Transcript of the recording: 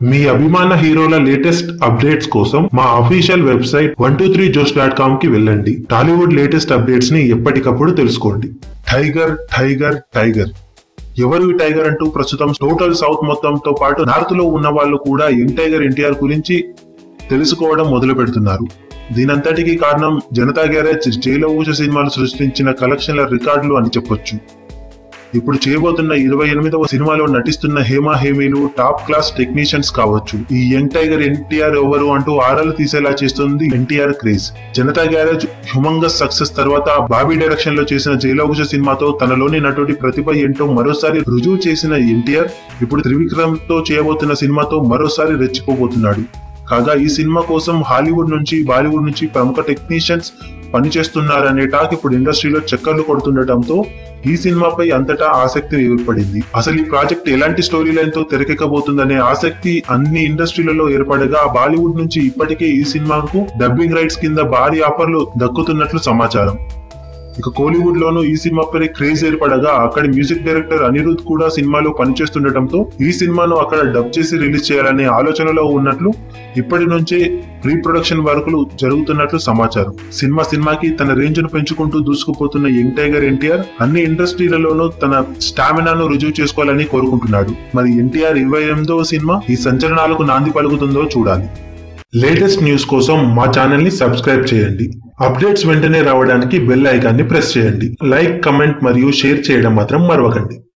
మీ అభిమాన హీరోల latest updates కోసం మా official website one two three Josh dot com కి వెళ్ళండి టాలీవుడ్ లేటెస్ట్ అప్డేట్స్ ని ఎప్పటికప్పుడు తెలుసుకోండి టైగర్ టైగర్ టైగర్ ఎవరు ఈ టైగర్ అంటూ ప్రస్తుతం టోటల్ సౌత్ మొత్తంతో పాటు నార్త్ లో ఉన్న వాళ్ళు కూడా యంగ్ టైగర్ ఎన్టీఆర్ గురించి తెలుసుకోవడం మొదలు పెడుతున్నారు దీనంతటికీ కారణం జనతా గ్యారేజ్ జైలో ఊచ సినిమాలు సృష్టించిన కలెక్షన్ల రికార్డులు అని చెప్పొచ్చు ఇప్పుడు చేయబోతున్న ఇరవై ఎనిమిదవ సినిమాలో నటిస్తున్న హేమ హేమీలు టాప్ క్లాస్ టెక్నీషియన్స్ కావచ్చు ఈ యంగ్ టైగర్ ఎన్టీఆర్ ఎవరు అంటూ ఆరాలు తీసేలా చేస్తుంది NTR craze Janatha Garage humongous success తర్వాత బాబీ డైరెక్షన్ లో చేసిన జైలౌకుశ సినిమాతో తనలోని నటుడి ప్రతిభ ఏంటో మరోసారి రుజువు చేసిన ఎన్టీఆర్ ఇప్పుడు త్రివిక్రమ్ తో చేయబోతున్న సినిమాతో మరోసారి రెచ్చిపోబోతున్నాడు కాగా ఈ సినిమా కోసం హాలీవుడ్ నుంచి బాలీవుడ్ నుంచి ప్రముఖ టెక్నీషియన్స్ పనిచేస్తున్నారనే టాక్ ఇప్పుడు ఇండస్ట్రీలో చక్కర్లు కొడుతుండటంతో ఈ సినిమాపై అంతటా ఆసక్తి ఏర్పడింది అసలు ఈ ప్రాజెక్ట్ ఎలాంటి స్టోరీ లైన్ తో తెరకెక్కబోతుందనే ఆసక్తి అన్ని ఇండస్ట్రీలలో ఏర్పడగా బాలీవుడ్ నుంచి ఇప్పటికే ఈ సినిమాకు డబ్బింగ్ రైట్స్ కింద భారీ ఆఫర్లు దక్కుతున్నట్లు సమాచారం ఇక కోలీవుడ్ లోనూ ఈ సినిమాపై క్రేజ్ ఏర్పడగా అక్కడి మ్యూజిక్ డైరెక్టర్ అనిరుద్ కూడా సినిమాలో పనిచేస్తుండటంతో ఈ సినిమాను అక్కడ డబ్ చేసి రిలీజ్ చేయాలనే ఆలోచనలో ఉన్నట్లు ఇప్పటి నుంచే ప్రీ ప్రొడక్షన్ వర్కులు జరుగుతున్నట్లు సమాచారం సినిమా సినిమాకి తన రేంజ్ ను పెంచుకుంటూ దూసుకుపోతున్న యంగ్ టైగర్ ఎన్టీఆర్ అన్ని ఇండస్ట్రీలలోనూ తన స్టామినాను రుజువు చేసుకోవాలని కోరుకుంటున్నాడు మరి ఎన్టీఆర్ ఇరవై ఎనిమిదవ సినిమా ఈ సంచలనాలకు నాంది పలుకుతుందో చూడాలి లేటెస్ట్ న్యూస్ కోసం మా ఛానల్ ని సబ్స్క్రైబ్ చేయండి అప్డేట్స్ వెంటనే రావడానికి బెల్ ఐకాన్ని ప్రెస్ చేయండి లైక్ కమెంట్ మరియు షేర్ చేయడం మాత్రం మరవకండి